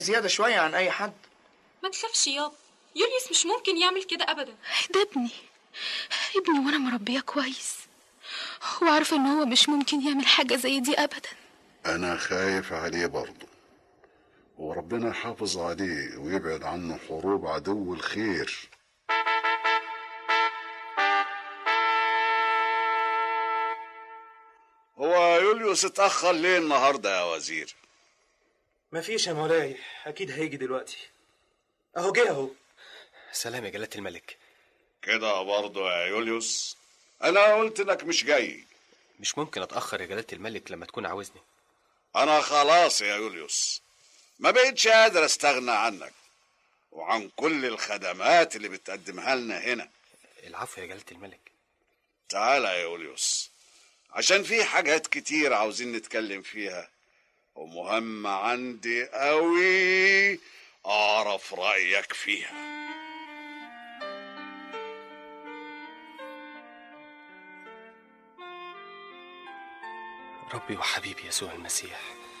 زيادة شوية عن أي حد ما تخافش يابا يوليوس مش ممكن يعمل كده ابدا ده ابني ابني وانا مربيه كويس وعارفه ان هو مش ممكن يعمل حاجه زي دي ابدا أنا خايف عليه برضه وربنا يحافظ عليه ويبعد عنه حروب عدو الخير هو يوليوس اتأخر ليه النهاردة يا وزير مفيش يا مولاي اكيد هيجي دلوقتي اهو جه اهو سلام يا جلالة الملك كده برضه يا يوليوس أنا قلت لك مش جاي مش ممكن اتأخر يا جلالة الملك لما تكون عاوزني أنا خلاص يا يوليوس ما بقتش قادر أستغنى عنك وعن كل الخدمات اللي بتقدمها لنا هنا العفو يا جلالة الملك تعالى يا يوليوس عشان في حاجات كتير عاوزين نتكلم فيها ومهمة عندي قوي أعرف رأيك فيها ربي وحبيبي يسوع المسيح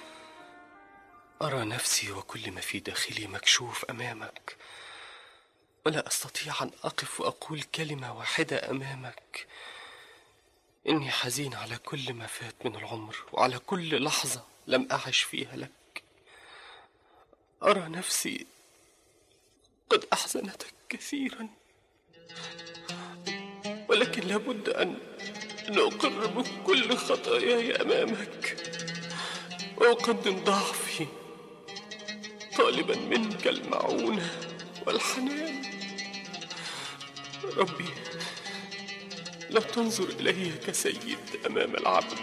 أرى نفسي وكل ما في داخلي مكشوف أمامك ولا أستطيع أن أقف وأقول كلمة واحدة أمامك إني حزين على كل ما فات من العمر وعلى كل لحظة لم أعش فيها لك أرى نفسي قد أحزنتك كثيرا ولكن لابد أن أن أقر بكل خطاياي أمامك وأقدم ضعفي طالبا منك المعونة والحنان ربي لا تنظر إلي كسيد أمام العبد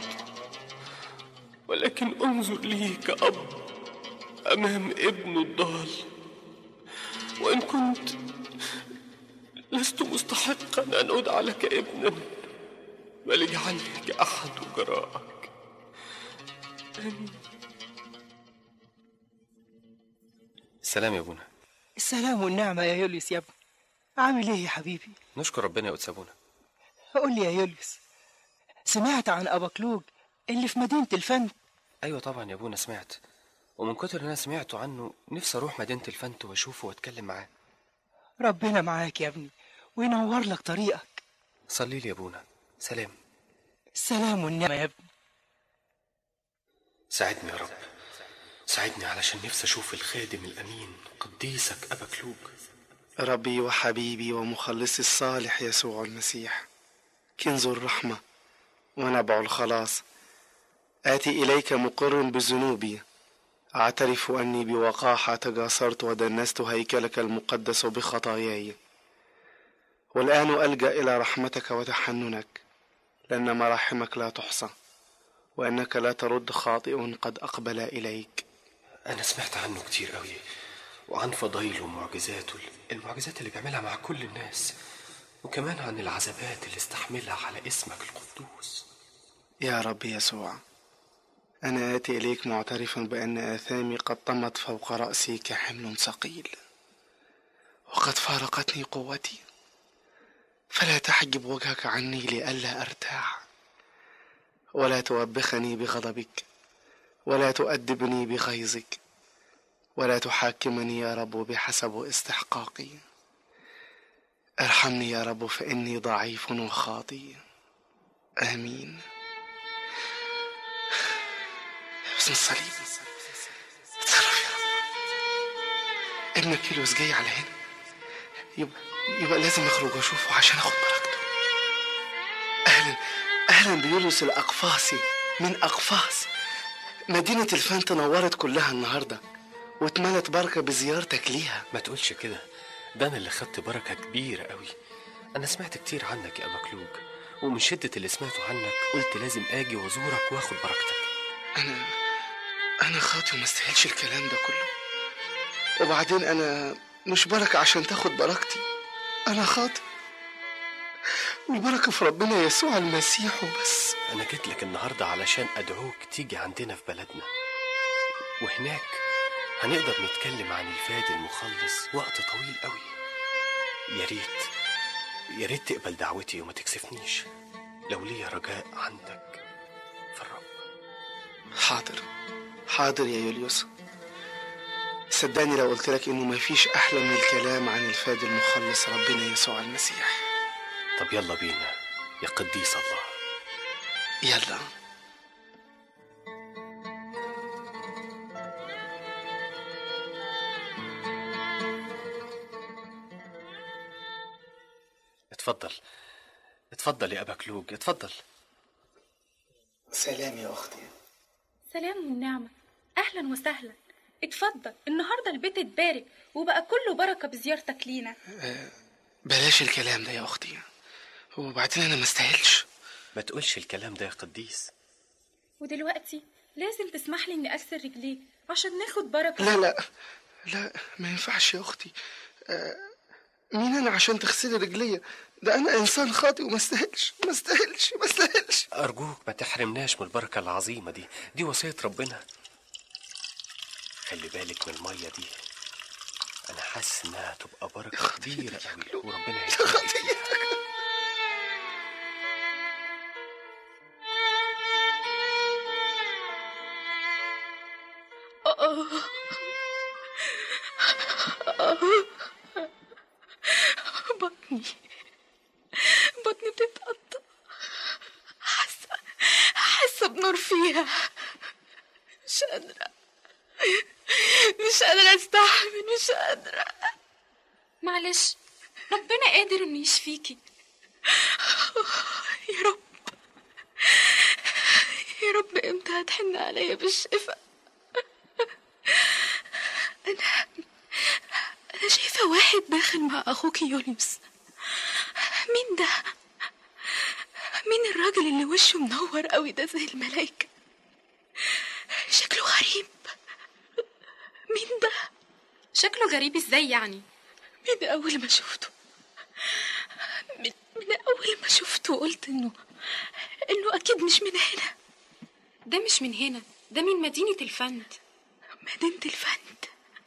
ولكن انظر لي كأب أمام ابن الضال وإن كنت لست مستحقا أن أدعى لك ابنا بل اجعلني كأحد وجرائك آمين سلام يا ابونا السلام والنعمة يا يوليوس يا ابني عامل ايه يا حبيبي نشكر ربنا يا قدس ابونا قول لي يا يوليوس سمعت عن أباكلوج اللي في مدينة الفن ايوه طبعا يا ابونا سمعت ومن كتر ان انا سمعته عنه نفسي اروح مدينه الفنت واشوفه واتكلم معاه ربنا معاك يا ابني وينور لك طريقك صلي لي يا ابونا سلام السلام والنعمة يا ابني ساعدني يا رب ساعدني علشان نفسي اشوف الخادم الامين قديسك ابا كلوج ربي وحبيبي ومخلصي الصالح يسوع المسيح كنز الرحمة ونبع الخلاص آتي إليك مقر بذنوبي أعترف أني بوقاحة تجاسرت ودنست هيكلك المقدس بخطاياي والآن ألجأ إلى رحمتك وتحننك لأن مراحمك لا تحصى وأنك لا ترد خاطئ قد أقبل إليك انا سمعت عنه كتير قوي وعن فضايله ومعجزاته المعجزات اللي بيعملها مع كل الناس وكمان عن العذابات اللي استحملها على اسمك القدوس يا رب يسوع أنا آتي إليك معترفا بأن آثامي قد طمت فوق رأسي كحمل ثقيل وقد فارقتني قوتي فلا تحجب وجهك عني لئلا أرتاع ولا توبخني بغضبك ولا تؤدبني بغيظك ولا تحاكمني يا رب بحسب استحقاقي ارحمني يا رب فإني ضعيف وخاطي آمين باسم الصليب اتصرف يا رب ابنك يلوس جاي على هنا يبقى يبقى لازم اخرج واشوفه عشان اخد بركته اهلا اهلا بيوليوس الاقفاصي من اقفاص مدينة الفن تنورت كلها النهاردة واتملت بركة بزيارتك ليها ما تقولش كده ده انا اللي خدت بركه كبيره قوي انا سمعت كتير عنك يا ابا كلوج ومن شده اللي سمعته عنك قلت لازم اجي وازورك واخد بركتك أنا أنا خاطي وما استاهلش الكلام ده كله وبعدين أنا مش بركة عشان تاخد بركتي أنا خاطي والبركة في ربنا يسوع المسيح وبس انا جيت لك النهارده علشان ادعوك تيجي عندنا في بلدنا وهناك هنقدر نتكلم عن الفادي المخلص وقت طويل قوي يا ريت يا ريت تقبل دعوتي وما تكسفنيش لو ليا رجاء عندك في الرب حاضر حاضر يا يوليوس صدقني لو قلت لك انه مفيش احلى من الكلام عن الفادي المخلص ربنا يسوع المسيح طب يلا بينا يا قديس الله يلا اتفضل اتفضل يا أبا كلوج اتفضل سلام يا اختي سلام والنعمة أهلا وسهلا اتفضل النهاردة البيت اتبارك وبقى كله بركة بزيارتك لينا بلاش الكلام ده يا اختي وبعدين انا ما استاهلش ما تقولش الكلام ده يا قديس ودلوقتي لازم تسمح لي إني أغسل رجليك عشان ناخد بركة لا لا لا ما ينفعش يا اختي آه، مين انا عشان تغسلي رجليا ده انا انسان خاطئ وما استاهلش ما استاهلش ما استاهلش أرجوك ما تحرمناش من البركة العظيمة دي دي وصية ربنا خلي بالك من المية دي أنا حاسس إنها تبقى بركة كبيرة أوي وربنا هيبارك فيها بطني بطني بتتقطع حاسة حاسة بنور فيها مش قادرة مش قادرة استحمل مش قادرة معلش ربنا قادر انه يشفيكي يا رب يا رب امتى هتحن عليا بالشفاء انا انا شايفه واحد داخل مع اخوك يوليوس مين ده مين الراجل اللي وشه منور قوي ده زي الملايكه شكله غريب مين ده شكله غريب ازاي يعني من أول ما شفته من, من أول ما شفته قلت إنه إنه أكيد مش من هنا ده مش من هنا ده من مدينة الفند مدينة الفند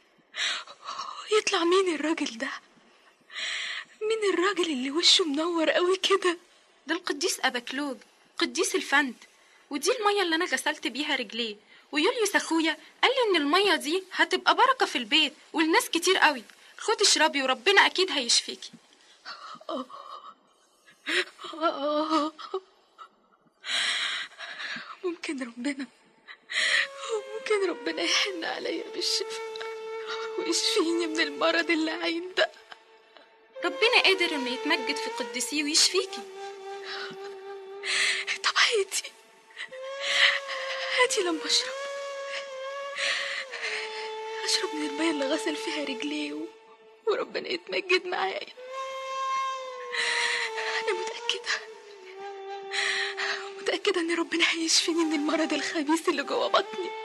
يطلع مين الراجل ده مين الراجل اللي وشه منور قوي كده ده القديس أباكلوج قديس الفند ودي المية اللي أنا غسلت بيها رجليه ويوليوس أخويا قال لي إن المية دي هتبقى بركة في البيت ولناس كتير قوي خدي اشربي وربنا أكيد هيشفيكي آه. ممكن ربنا ممكن ربنا يحن عليا بالشفاء ويشفيني من المرض اللي عين ده ربنا قادر إنه يتمجد في قدسيه ويشفيكي طب هاتي هاتي لما اشرب اشرب من المية اللي غسل فيها رجليه و... وربنا يتمجد معايا انا متأكدة متأكدة ان ربنا هيشفيني من المرض الخبيث اللي جوه بطني